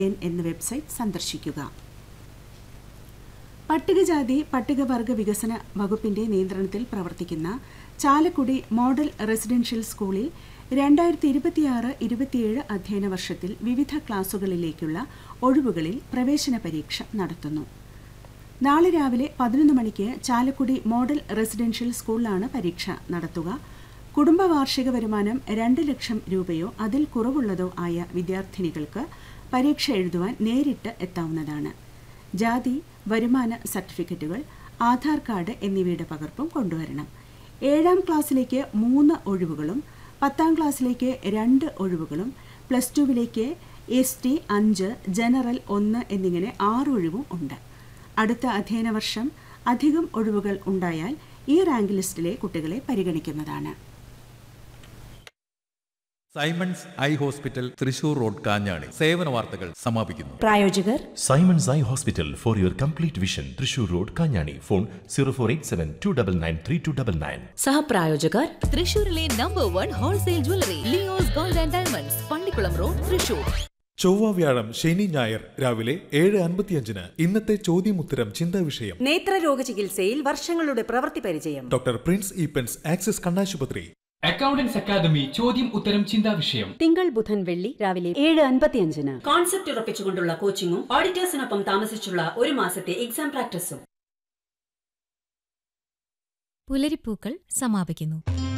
N എന്ന website സന്ദർശിക്കുക പട്ടികജാതി പട്ടികവർഗ വികസന വകുപ്പിന്റെ നിയന്ത്രണത്തിൽ പ്രവർത്തിക്കുന്ന ചാലക്കുടി മോഡൽ റെസിഡൻഷ്യൽ സ്കൂളിൽ രണ്ടായിരത്തി ഇരുപത്തിയാറ് ഇരുപത്തിയേഴ് അധ്യയന വർഷത്തിൽ വിവിധ ക്ലാസുകളിലേക്കുള്ള ഒഴിവുകളിൽ പ്രവേശന പരീക്ഷ നടത്തുന്നു നാളെ രാവിലെ പതിനൊന്ന് മണിക്ക് ചാലക്കുടി മോഡൽ റെസിഡൻഷ്യൽ സ്കൂളിലാണ് പരീക്ഷ നടത്തുക കുടുംബ വാർഷിക വരുമാനം രണ്ട് ലക്ഷം രൂപയോ അതിൽ കുറവുള്ളതോ ആയ വിദ്യാർത്ഥിനികൾക്ക് പരീക്ഷ എഴുതുവാൻ നേരിട്ട് എത്താവുന്നതാണ് ജാതി വരുമാന സർട്ടിഫിക്കറ്റുകൾ ആധാർ കാർഡ് എന്നിവയുടെ പകർപ്പും കൊണ്ടുവരണം ഏഴാം ക്ലാസ്സിലേക്ക് മൂന്ന് ഒഴിവുകളും പത്താം ക്ലാസ്സിലേക്ക് രണ്ട് ഒഴിവുകളും പ്ലസ് ടുവിലേക്ക് എസ് ടി അഞ്ച് ജനറൽ ഒന്ന് എന്നിങ്ങനെ ആറ് ഒഴിവും ഉണ്ട് അടുത്ത അധ്യയന വർഷം അധികം ഒഴിവുകൾ ഉണ്ടായാൽ ഈ റാങ്ക് ലിസ്റ്റിലെ കുട്ടികളെ പരിഗണിക്കുന്നതാണ് Simon's eye hospital Thrissur road Kanjani സേവന വാർത്തകൾ സമാപിക്കുന്നു പ്രായോജകർ Simon's Eye Hospital for your complete vision. Trishur Road, Kanyani. Phone 0487 299 3299. സഹപ്രായോജകർ തൃശൂരിലെ number one wholesale jewellery Leo's gold and diamonds Pallikulam road Thrissur ചൊവ്വ വ്യാഴം ശനി ഞായർ രാവിലെ ഏഴ് അൻപത്തിയഞ്ചിന് ഇന്നത്തെ ചോദ്യമുത്തരം ചിന്താ വിഷയം നേത്രരോഗ ചികിത്സയിൽ വർഷങ്ങളുടെ പ്രവൃത്തി പരിചയം ഡോക്ടർ പ്രിൻസ് ഈപ്പൻസ് ആക്സിസ് കണ്ണാശുപത്രി അക്കൗണ്ടൻസ് അക്കാദമി ചോദ്യം ഉത്തരം ചിന്താ വിഷയം തിങ്കൾ ബുധൻ വെള്ളി രാവിലെ ഏഴ് അൻപത്തിയഞ്ചിന് കോൺസെപ്റ്റ് ഉറപ്പിച്ചുകൊണ്ടുള്ള കോച്ചിങ്ങും ഓഡിറ്റേഴ്സിനൊപ്പം താമസിച്ചുള്ള ഒരു മാസത്തെ എക്സാം പ്രാക്ടീസും പുലരിപ്പൂക്കൾ സമാപിക്കുന്നു